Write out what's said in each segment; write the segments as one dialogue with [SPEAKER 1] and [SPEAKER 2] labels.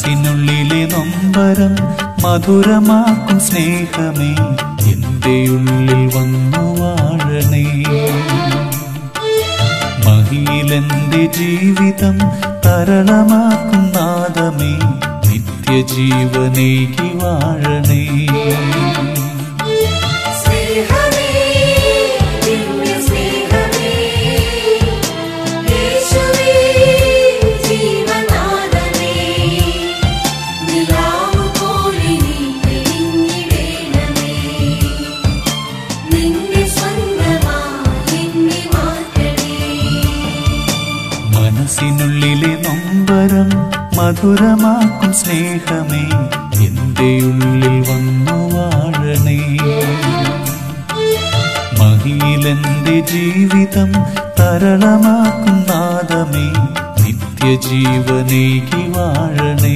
[SPEAKER 1] മനസ്സിനുള്ളിലെ നൊമ്പരം മധുരമാക്കും സ്നേഹമേ എന്റെ ഉള്ളിൽ വന്നു വാഴണേ മഹിയിലെന്റെ ജീവിതം തരളമാക്കും നാദമേ നിത്യജീവനേകി വാഴണേ
[SPEAKER 2] സ്നേഹമേ ദിവ്യ സ്നേഹമേ യേശുവേ ജീവനാദമേ നിലാവ് പോലെ നീ തെളിഞ്ഞിടേണമേ നിന്റെ സ്വന്തമായി എന്നെ മാറ്റണേ
[SPEAKER 1] മനസ്സിനുള്ളിലെ നൊമ്പരം മധുരമാക്കും സ്നേഹമേ എന്റെ ഉള്ളിൽ വന്നു വാഴണേ മഹിയിലെന്റെ ജീവിതം തരളമാക്കും നാദമേ നിത്യജീവനേകി വാഴണേ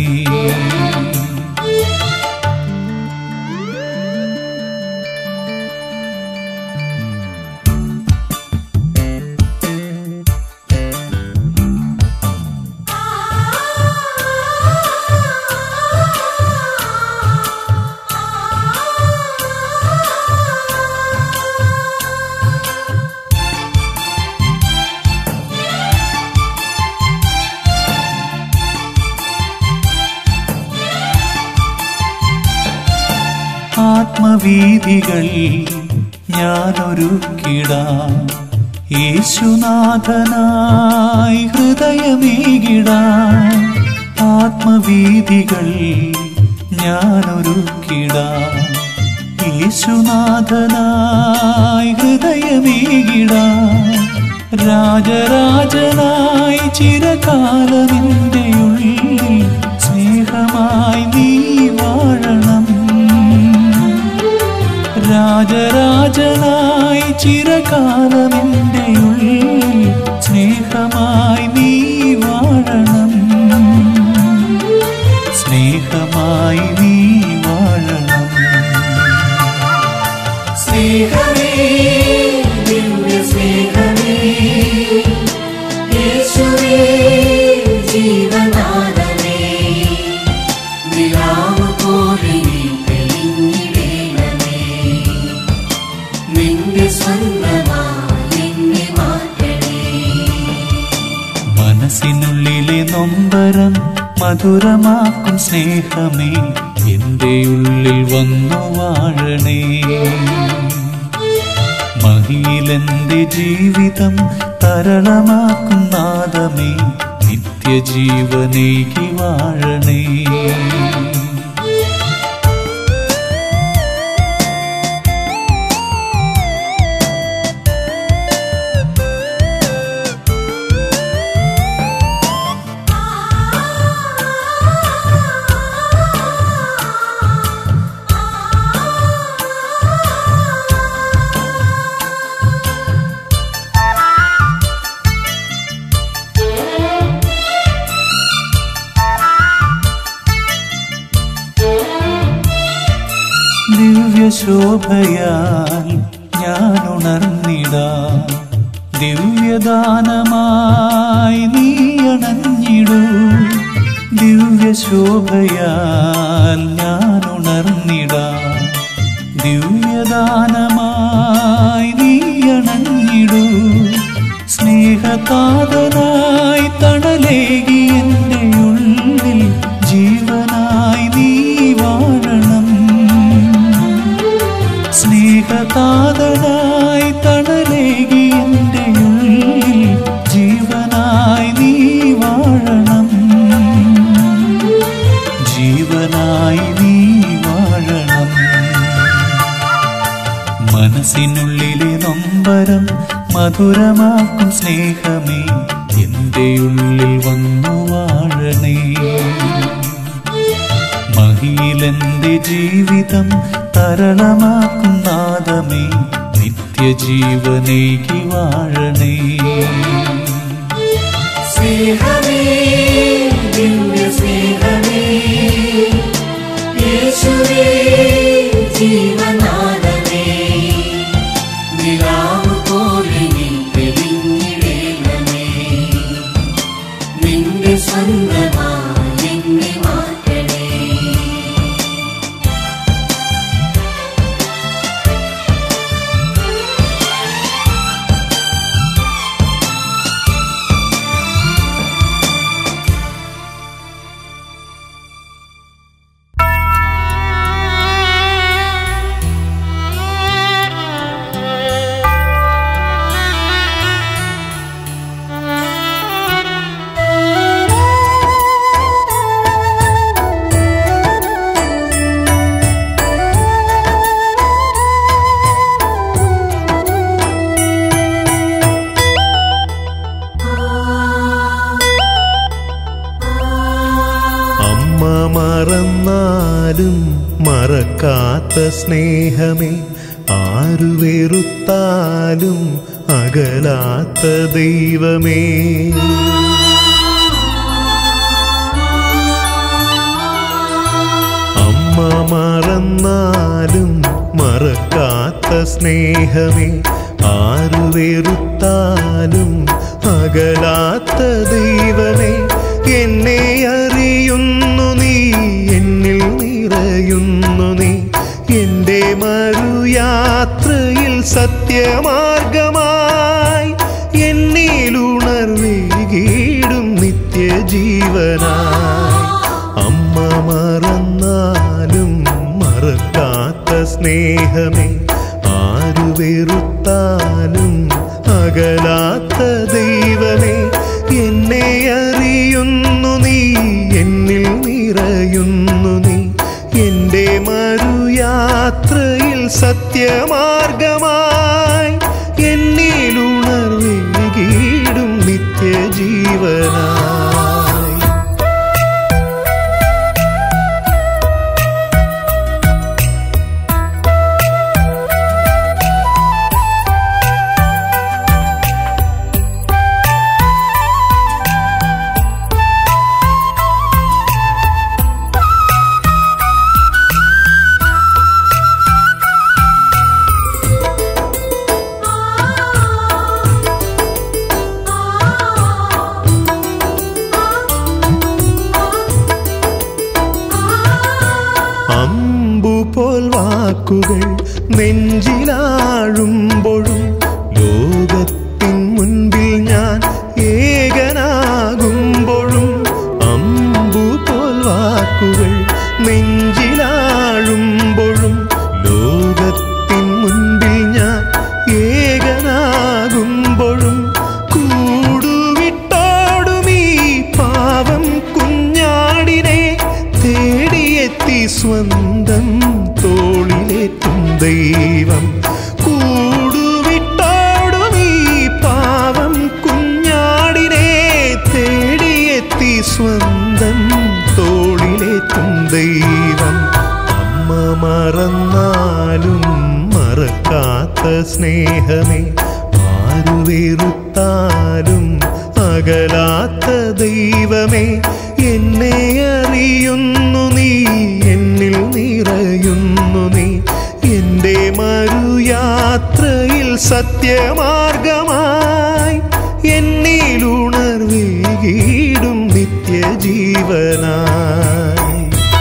[SPEAKER 1] ആത്മവീതികൾ ഞാനൊരുക്കിടാം യേശുനാഥനായി ഹൃദയമേകിടാം ആത്മവീതികൾ ഞാനൊരുക്കിടാം യേശുനാഥനായി ഹൃദയമേകിടാം രാജരാജനായി ചിരകാലമെന്റെ ഉള്ളിൽ സ്നേഹമായി നീ വാഴണം രാജരാജനായി ചിരകാലമെന്റെ ഉള്ളിൽ സ്നേഹമായി നീ വാഴണം സ്നേഹമായി നീ വാഴണം
[SPEAKER 2] സ്നേഹമേ ദിവ്യ സ്നേഹമേ യേശുവേ ജീവനാദമേ നിലാവ് പോലെ നീ തെളിഞ്ഞിടേണമേ നിന്റെ സ്വന്തമായി എന്നെ മാറ്റണേ
[SPEAKER 1] മനസ്സിനുള്ളിലെ നൊമ്പരം മധുരമാക്കും സ്നേഹമേ എന്റെ ഉള്ളിൽ വന്നു വാഴണേ മഹിയിലെന്റെ ജീവിതം തരളമാക്കും നാദമേ നിത്യജീവനേകി വാഴണേ ദിവ്യശോഭയാൽ ഞാൻ ഉണർന്നിടാം ദിവ്യദാനമായി നീ അണഞ്ഞിടൂ ദിവ്യശോഭയാൽ ഞാൻ ഉണർന്നിടാം ദിവ്യദാനമായി നീ അണഞ്ഞിടൂ സ്നേഹതാതനായി തണലേകി എൻ്റെ ഉള്ളിൽ ജീവനായി നീ വാഴണം സ്നേഹതാതനായി തണലേകി എൻ്റെ ഉള്ളിൽ ജീവനായി നീ വാഴണം ജീവനായി നീ വാഴണം മനസ്സിനുള്ളിലെ നൊമ്പരം മധുരമാക്കും സ്നേഹമേ എന്റെ ഉള്ളിൽ വന്നു വാഴണേ മഹിയിലെന്റെ ജീവിതം തരളമാക്കും നാദമേ നിത്യജീവനേകി വാഴണേ
[SPEAKER 2] സ്നേഹമേ ദിവ്യ സ്നേഹമേ യേശുവേ ജീവനാദമേ നിലാവ് പോലെ നീ തെളിഞ്ഞിടേണമേ നിന്റെ സ്വന്തമായി എന്നെ മാറ്റ
[SPEAKER 3] മറന്നാലും മറക്കാത്ത സ്നേഹമേ ആരു വെറുത്താലും അകലാത്ത ദൈവമേ അമ്മ മറന്നാലും മറക്കാത്ത സ്നേഹമേ ആരു വെറുത്താലും അകലാത്ത ദൈവമേ എന്നെ അറിയുന്നു നീ എന്നിൽ നിറയുന്നു നീ എന്റെ മറുയാത്രയിൽ സത്യമാർഗമായി എന്നിലുണർവേകീടും നിത്യജീവനായി അമ്മ മറന്നാലും മറക്കാത്ത സ്നേഹമേ ആരു വെറുത്താലും അകലാത്ത ദൈവമേ എന്നെ അറിയുന്നു നീ എന്നിൽ നിറയുന്നു നീ എന്റെ മറുയാത്രയിൽ സത്യമാർഗമായി എന്നിലുണർവേകീടും നിത്യജീവനായി അമ്പുപോൽ വാക്കുകൾ നെഞ്ചിലാഴുമ്പോഴും ലോകത്തിൻ മുൻപിൽ ഞാൻ ഏകനാകുമ്പോഴും അമ്പുപോൽ വാക്കുകൾ നെഞ്ചിലാഴുമ്പോഴും ലോകത്തിൻ മുൻപിൽ ഞാൻ ഏകനാകുമ്പോഴും കൂടുവിട്ടോടും ഈ പാവം കുഞ്ഞാടിനെ തേടിയെത്തി സ്വന്തം തോളിലേറ്റും ദൈവം കൂടുവിട്ടോടും ഈ പാവം കുഞ്ഞാടിനെ തേടിയെത്തി സ്വന്തം തോളിലേറ്റും ദൈവം അമ്മ മറന്നാലും മറക്കാത്ത സ്നേഹമേ ആരു വെറുത്താലും അകലാത്ത ദൈവമേ എന്നെ അറിയുന്നു നീ എന്നിൽ നിറയുന്നു നീ എന്റെ മറുയാത്രയിൽ സത്യമാർഗമായി എന്നിലുണർവേകീടും നിത്യജീവനായി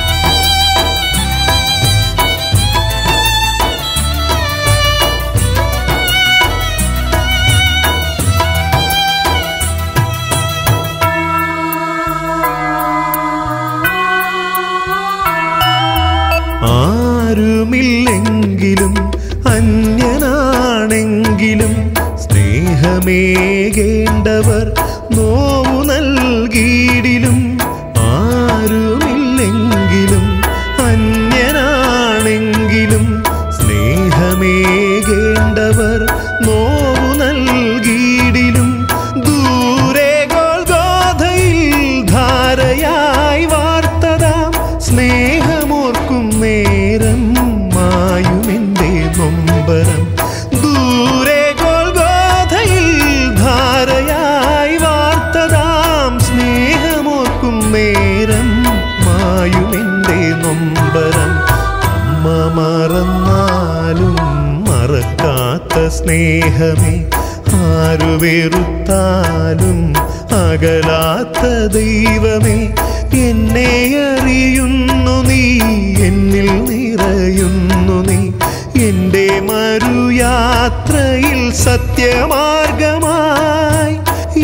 [SPEAKER 3] ആരുമില്ലെങ്കിലും അന്യനാണെങ്കിലും സ്നേഹമേകേണ്ടവർ നോവു നൽകിയിടിലും ആരുമില്ലെങ്കിലും അന്യനാണെങ്കിലും സ്നേഹമേകേണ്ടവർ നോവു നൽകിയിടിലും ദൂരെ ഗോൽഗോധയിൽ ധാരയായി വാർത്തതാം സ്നേഹമോർക്കും നേരം മായുമെന്റെ നൊമ്പരം ദൂരെ ഗോൽഗോധയിൽ ധാരയായി വാർത്തതാം സ്നേഹമോർക്കും നേരം മായുമെന്റെ നൊമ്പരം അമ്മ മറന്നാലും മറക്കാത്ത സ്നേഹമേ ആരു വെറുത്താലും അകലാത്ത ദൈവമേ എന്നെ അറിയുന്നു നീ എന്നിൽ നിറയുന്നു നീ എന്റെ മറുയാത്രയിൽ സത്യമാർഗമായി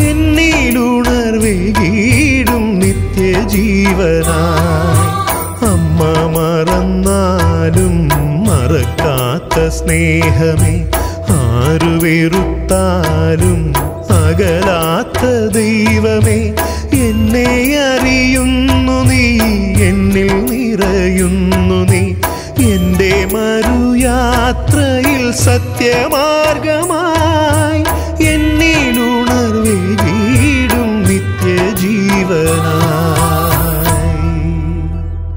[SPEAKER 3] എന്നിലുണർവേകീടും നിത്യജീവനായി അമ്മ മറന്നാലും മറക്കാത്ത സ്നേഹമേ ആരു വെറുത്താലും അകലാത്ത ദൈവമേ എന്നെ അറിയുന്നു നീ എന്നിൽ നിറയുന്നു നീ എന്റെ മറുയാത്രയിൽ സത്യമാർഗമായി എന്നിലുണർവേകീടും നിത്യജീവനായി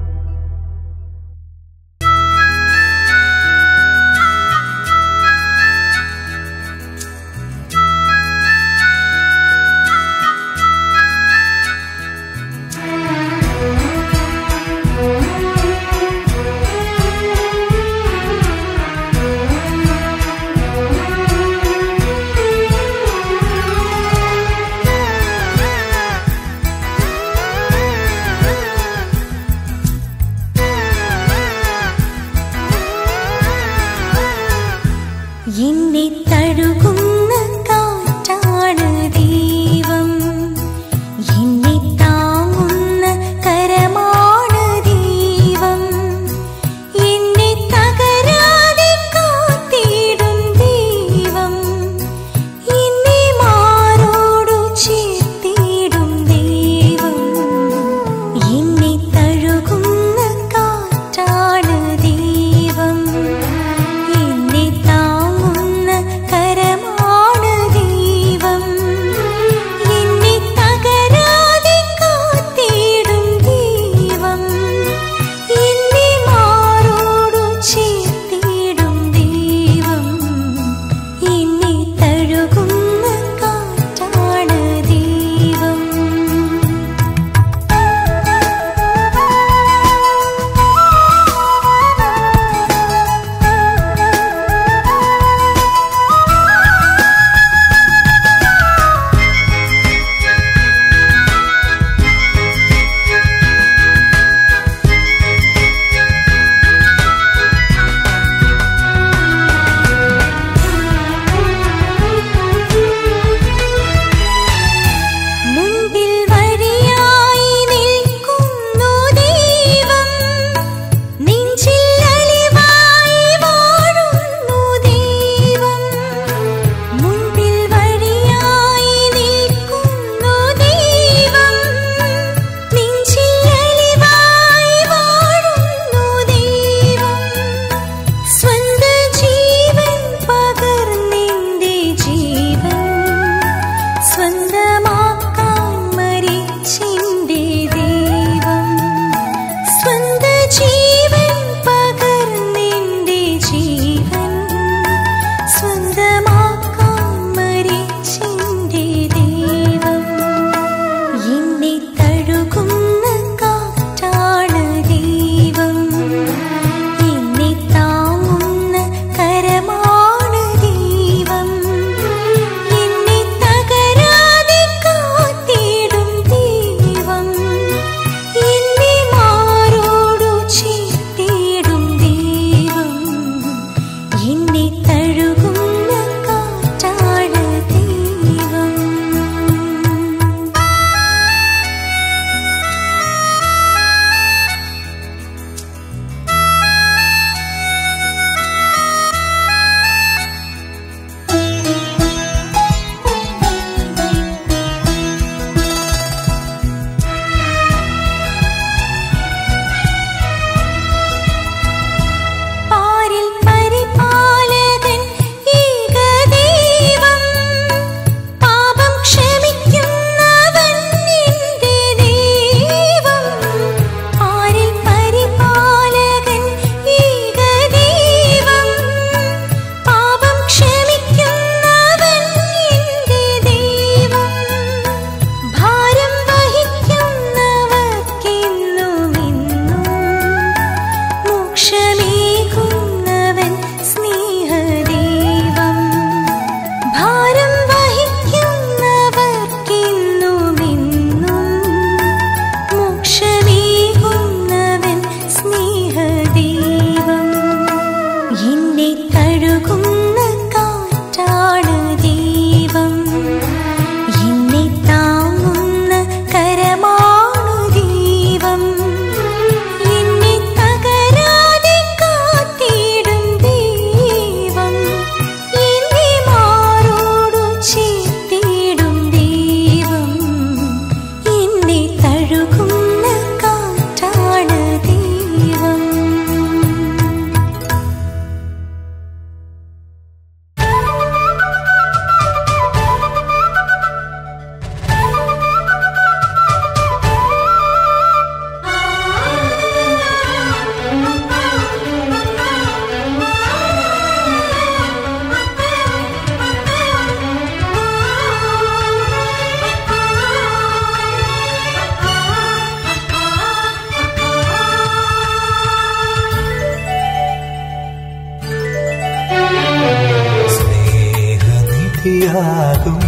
[SPEAKER 1] സ്നേഹനിധിയാകും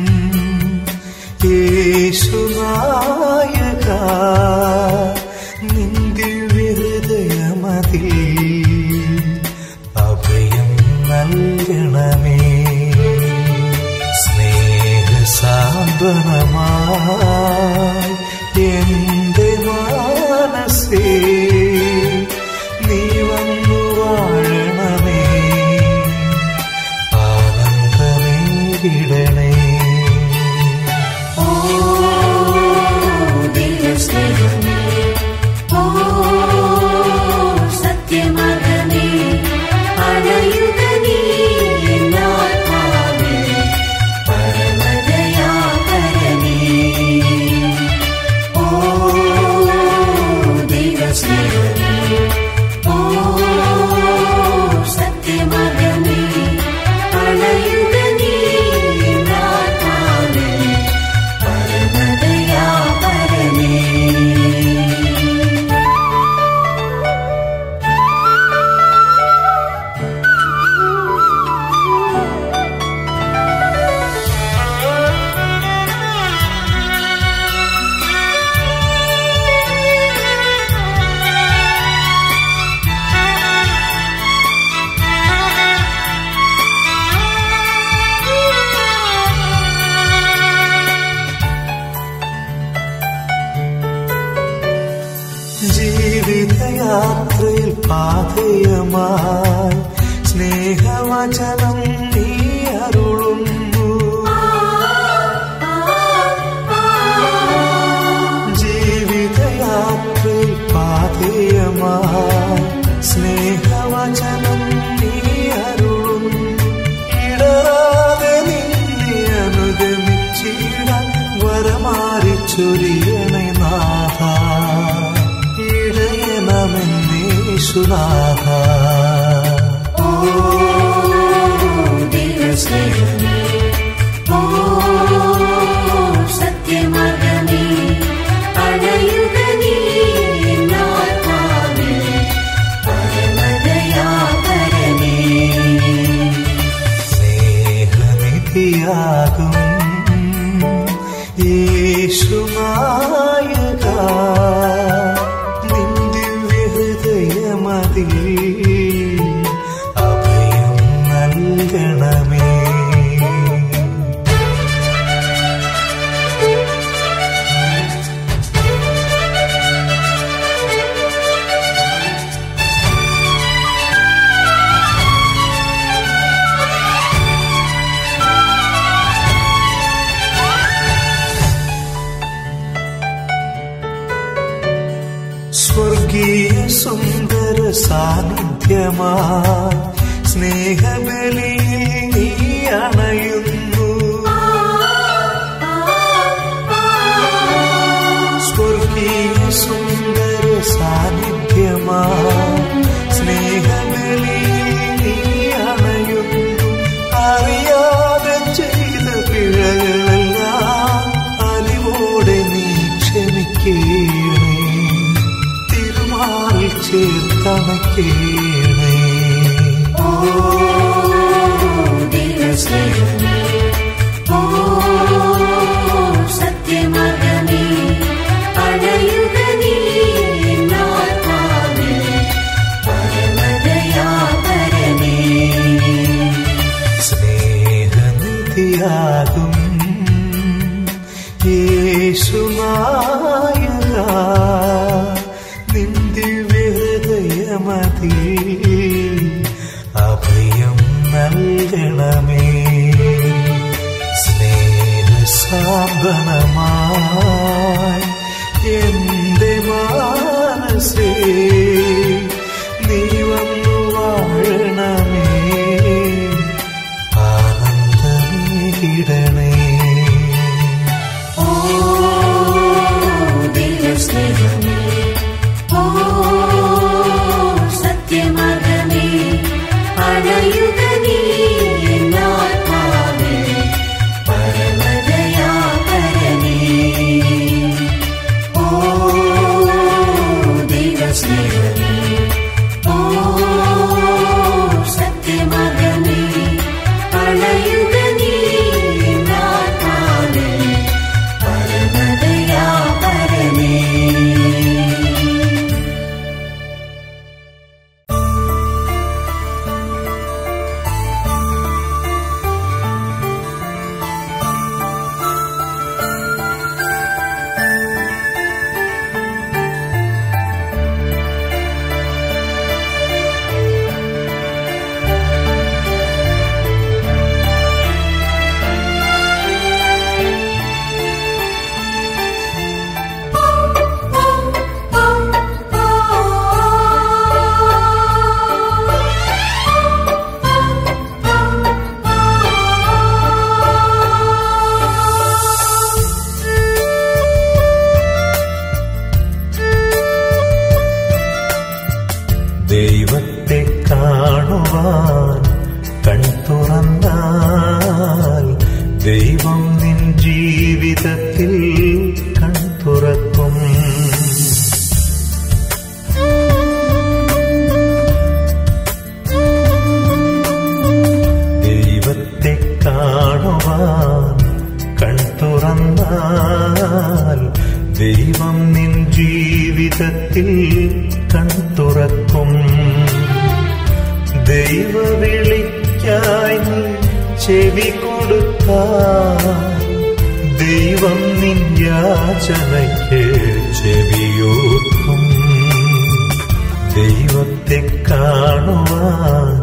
[SPEAKER 1] യേശുനായക നിന്ദിവ്യഹൃദയമതിൽ അഭയം നൽകണമേ സ്നേഹസാന്ത്വനമായി എന്റെ മാനസേ നീ വന്നു വാഴണമേ ആനന്ദമേ വിടണേ
[SPEAKER 2] ഓ ദൈവസ്നേഹമേ ഓ സത്യമകമേ അണയുക നീ എന്നാത്മാവേ പരമദയാപരമേ ഓ ദൈവസ്നേഹമേ ഓ സത്യമകമേ അണയുക നീ എന്നാത്മാവേ പരമദയാപരമേ
[SPEAKER 1] ജീവിതയാത്രയിൽ പാതയമായി സ്നേഹവചനം നീ അരുളുന്നു ജീവിതയാത്രയിൽ പാതയമായി സ്നേഹവചനം നീ അരുളുന്നു ഇടറാതെ നിന്നെ അനുഗമിച്ചിടാൻ വരമാറി ചൊരിയണേ നാഥ ഇടയണമെന്നേശുനാഥ
[SPEAKER 2] ഓ ദൈവസ്നേഹമേ ഓ സത്യമകമേ അണയുക നീ എന്നാത്മാവേ പരമദയാപരമേ
[SPEAKER 1] സ്നേഹനിധിയാകും യേശുനായക നിന്ദിവ്യഹൃദയമതിൽ അഭയം നൽകണമേ സ്വർഗീയ സുന്ദര സാന്നിധ്യമായി സ്നേഹബലിയിൽ നീ അണയുന്നു സ്വർഗീയ സുന്ദര സാന്നിധ്യമായി സ്നേഹബലിയിൽ നീ അണയുന്നു അറിയാതെ ചെയ്ത പിഴകളെല്ലാം അലിവോടെ നീ ക്ഷമിക്കേണേ തിരുമാറിൽ ചേർത്തണക്കേണേ
[SPEAKER 2] ഓ ദൈവസ്നേഹമേ ഓ സത്യമകമേ അണയുക നീ എന്നാത്മാവേ പരമദയാപരമേ
[SPEAKER 1] സ്നേഹനിധിയാകും യേശുനായക നിന്ദിവ്യഹൃദയമതിൽ അഭയം ദൈവം നിൻ ജീവിതത്തിൽ കൺതുറക്കും ദൈവവിളിക്കായി നീ ചെവി കൊടുത്താൽ ദൈവം നിൻ യാചനയ്ക്ക് ചെവിയോർക്കും ദൈവത്തെ കാണുവാൻ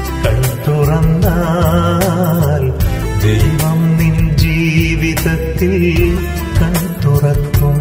[SPEAKER 1] കൺതുറന്നാൽ ദൈവം നിൻ ജീവിതത്തിൽ കൺതുറക്കും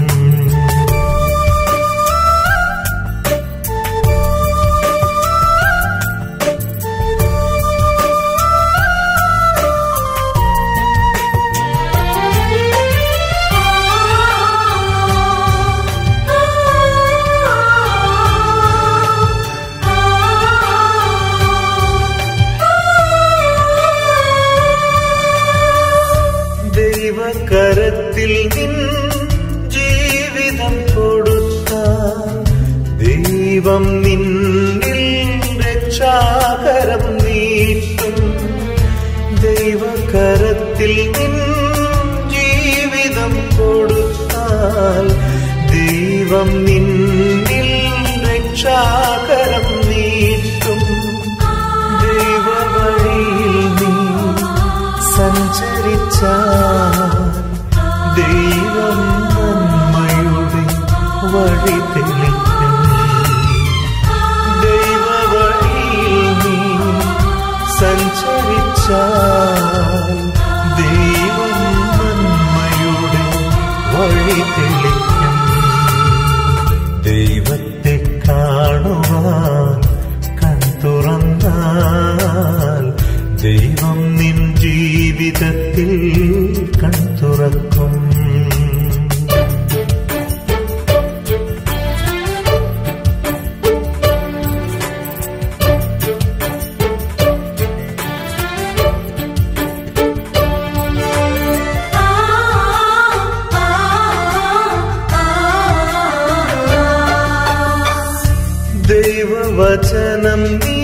[SPEAKER 1] ദൈവകരത്തിൽ നിൻ ജീവിതം കൊടുത്താൽ ദൈവം നിന്നിൽ രക്ഷാകരം നീട്ടും ദൈവകരത്തിൽ നിൻ ജീവിതം കൊടുത്താൽ ദൈവം നിന്നിൽ രക്ഷാകരം നീട്ടും ദൈവവഴിയിൽ നീ സഞ്ചരിച്ചാൽ ദൈവം നന്മയുടെ വഴി തെളിക്കും ദൈവവഴിയിൽ നീ സഞ്ചരിച്ചാൽ ദൈവം നന്മയുടെ വഴി തെളിക്കും ദൈവത്തെ കാണുവാൻ കൺതുറന്നാൽ ദൈവം നിൻ ജീവിതത്തിൽ കൺതുറക്കും ദൈവവചനം നീ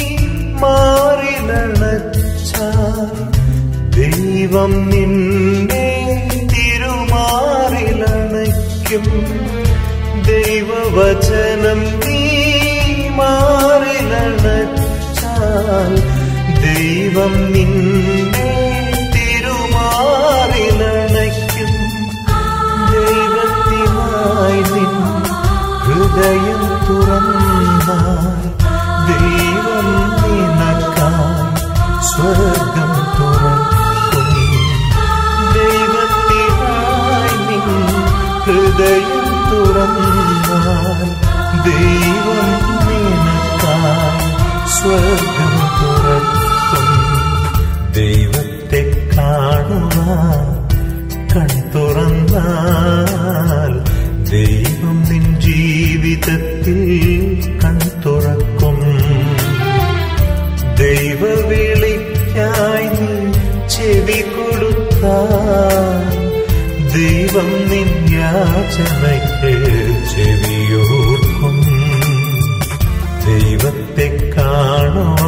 [SPEAKER 1] മാറിലണച്ചാൽ ദൈവം നിന്നെ തിരുമാറിലണയ്ക്കും ദൈവവചനം നീ മാറിലണച്ചാൽ ദൈവം നിന്നെ തിരുമാറിലണയ്ക്കും ദൈവത്തിനായി നിൻ ഹൃദയം തുറന്നാൽ ദൈവം നിനക്കായി സ്വർഗം തുറക്കും ദൈവത്തിനായി നിൻ ഹൃദയം തുറന്നാൽ ദൈവം നിനക്കായി സ്വർഗം തുറക്കും ദൈവത്തെ കാണുവാൻ കൺതുറന്നാൽ ദൈവം നിൻ ജീവിതത്തിൽ കൺതുറക്കും ദൈവവിളിക്കായി നീ ചെവി കൊടുത്താൽ ദൈവം നിൻ യാചനയ്ക്ക് ചെവിയോർക്കും ദൈവത്തെ കാണുവാൻ